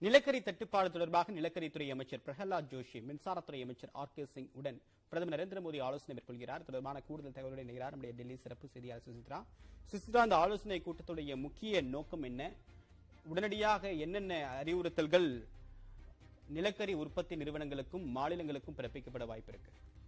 நிலக்கரி தட்டுப்பாடு தொடர்பாக நிலக்கரித்துறை அமைச்சர் பிரகலாத் ஜோஷி மின்சாரத்துறை அமைச்சர் ஆர் கே சிங் உடன் பிரதமர் நரேந்திர மோடி ஆலோசனை மேற்கொள்கிறார் தொடர்பான கூடுதல் தகவலுடன் இணைகிறார் நம்முடைய டெல்லி சிறப்பு செய்தியாளர் சுசித்ரா சுசித்ரா இந்த ஆலோசனை கூட்டத்துடைய முக்கிய நோக்கம் என்ன உடனடியாக என்னென்ன அறிவுறுத்தல்கள் நிலக்கரி உற்பத்தி நிறுவனங்களுக்கும் மாநிலங்களுக்கும் பிறப்பிக்கப்பட வாய்ப்பு இருக்கு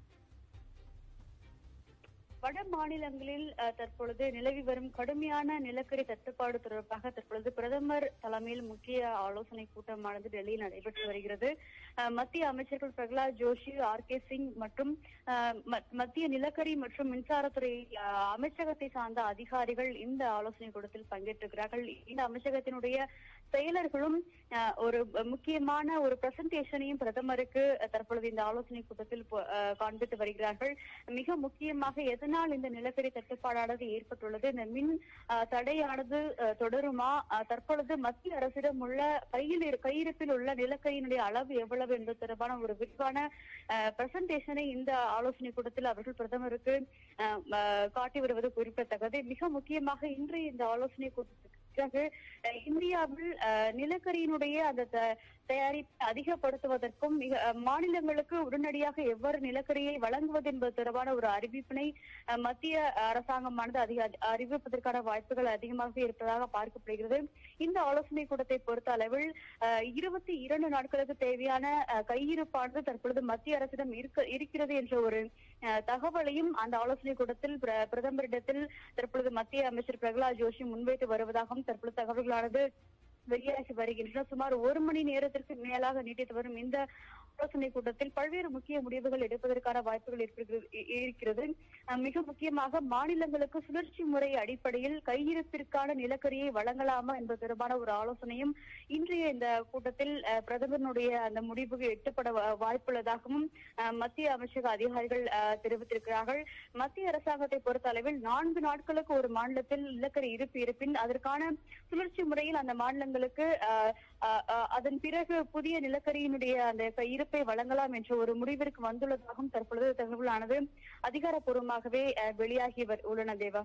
வட மாநிலங்களில் அஹ், தற்பொழுது நிலவி வரும் கடுமையான நிலக்கரி தட்டுப்பாடு தொடர்பாக தற்பொழுது பிரதமர் தலைமையில் முக்கிய ஆலோசனை கூட்டமானது டெல்லியில் நடைபெற்று வருகிறது அஹ், மத்திய அமைச்சர்கள் பிரகலாத் ஜோஷி ஆர் கே சிங் மற்றும் அஹ், ம- மத்திய நிலக்கரி மற்றும் மின்சாரத்துறை அஹ், அமைச்சகத்தை சார்ந்த அதிகாரிகள் இந்த ஆலோசனை கூட்டத்தில் பங்கேற்றிருக்கிறார்கள் இந்த அமைச்சகத்தினுடைய செயலர்களும் அஹ், ஒரு முக்கியமான ஒரு பிரசன்டேஷனையும் பிரதமருக்கு அஹ், தற்பொழுது இந்த ஆலோசனை கூட்டத்தில் பொ- அஹ், காண்பித்து வருகிறார்கள் மிக முக்கியமாக எதனால் இந்த நிலக்கரி தட்டுப்பாடானது ஏற்பட்டுள்ளது இந்த மின் அஹ், தடையானது அஹ், தொடருமா அஹ், தற்பொழுது மத்திய அரசிடம் உள்ள கையில் இரு- கையிருப்பில் உள்ள நிலக்கரியினுடைய அளவு எவ்வளவு என்பது தொடர்பான ஒரு விரிவான பிரசன்டேஷனை இந்த ஆலோசனை கூட்டத்தில் அவர்கள் பிரதமருக்கு அஹ், அஹ், காட்டி வருவது குறிப்பிடத்தக்கது மிக முக்கியமாக இன்றைய இந்த ஆலோசனை கூட்டத்துக்கு பிறகு அஹ், இந்தியாவில் அஹ், நிலக்கரியினுடைய அந்த த- தயாரிப்பை அதிகப்படுத்துவதற்கும் மிக அஹ், மாநிலங்களுக்கு உடனடியாக எவ்வாறு நிலக்கரியை வழங்குவது என்பது தொடர்பான ஒரு அறிவிப்பினை அஹ், மத்திய அரசாங்கமானது அதிக அறிவிப்பதற்கான வாய்ப்புகள் அதிகமாக இருப்பதாக பார்க்கப்படுகிறது இந்த ஆலோசனை கூட்டத்தை பொறுத்த அளவில் அஹ், இருபத்தி இரண்டு நாட்களுக்கு தேவையான அஹ், கையிருப்பானது தற்பொழுது மத்திய அரசிடம் இருக்க இருக்கிறது என்ற ஒரு அஹ், தகவலையும் அந்த ஆலோசனை கூட்டத்தில் பிர- பிரதமரிடத்தில் தற்பொழுது மத்திய அமைச்சர் பிரகலாத் ஜோஷி முன்வைத்து வருவதாகவும் தற்பொழுது தகவல்களானது வெளியாகி வருகின்றன சுமார் ஒரு மணி நேரத்திற்கு மேலாக நீட்டித்து வரும் இந்த ஆலோசனை கூட்டத்தில் பல்வேறு முக்கிய முடிவுகள் எடுப்பதற்கான வாய்ப்புகள் இருக்கிறது- இ- இருக்கிறது அஹ் மிக முக்கியமாக மாநிலங்களுக்கு சுழற்சி முறை அடிப்படையில் கையிருப்பிற்கான நிலக்கரியை வழங்கலாமா என்பது தொடர்பான ஒரு ஆலோசனையும் இன்றைய இந்த கூட்டத்தில் அஹ், பிரதமரினுடைய அந்த முடிவுக்கு எட்டப்பட வா- வாய்ப்புள்ளதாகவும் அஹ், மத்திய அமைச்சக அதிகாரிகள் அஹ், தெரிவித்திருக்கிறார்கள் மத்திய அரசாங்கத்தை பொறுத்த அளவில் நான்கு நாட்களுக்கு ஒரு மாநிலத்தில் நிலக்கரி இருப்பு இருப்பின் அதற்கான சுழற்சி முறையில் அந்த மாநிலங்களுக்கு அஹ், அஹ், அஹ், அதன் பிறகு புதிய நிலக்கரியினுடைய அந்த க- இருப்பை வழங்கலாம் என்ற ஒரு முடிவிற்கு வந்துள்ளதாகவும் தற்பொழுது தகவலானது அதிகாரப்பூர்வமாகவே அஹ், வெளியாகி வரு- உள்ளன தேவா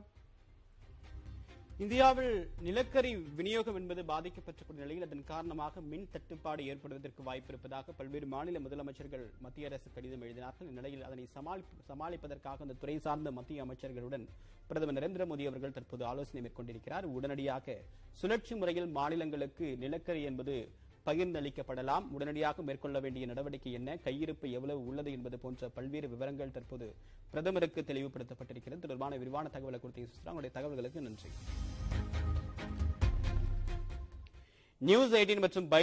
இந்தியாவில் நிலக்கரி விநியோகம் என்பது பாதிக்கப்பட்டிருக்கும் நிலையில் அதன் காரணமாக மின் தட்டுப்பாடு ஏற்படுவதற்கு வாய்ப்பு இருப்பதாக பல்வேறு மாநில முதலமைச்சர்கள் மத்திய அரசு கடிதம் எழுதினார்கள் இந்நிலையில் அதனை சமாளிப்பு- சமாளிப்பதற்காக அந்த துறை சார்ந்த மத்திய அமைச்சர்களுடன் பிரதமர் நரேந்திர மோடி அவர்கள் தற்போது ஆலோசனை மேற்கொண்டிருக்கிறார் உடனடியாக சுழற்சி முறையில் மாநிலங்களுக்கு நிலக்கரி என்பது பகிர்ந்தளிக்கப்படலாம் உடனடியாக மேற்கொள்ள வேண்டிய நடவடிக்கை என்ன கையிருப்பு எவ்வளவு உள்ளது என்பது போன்ற பல்வேறு விவரங்கள் தற்போது பிரதமருக்கு தெளிவுபடுத்தப்பட்டிருக்கிறது தொடர்பான விரிவான தகவலை கொடுத்த சுஸ்ரா உங்களுடைய தகவல்களுக்கு நன்றி நியூஸ் எயிட்டீன் மற்றும் பை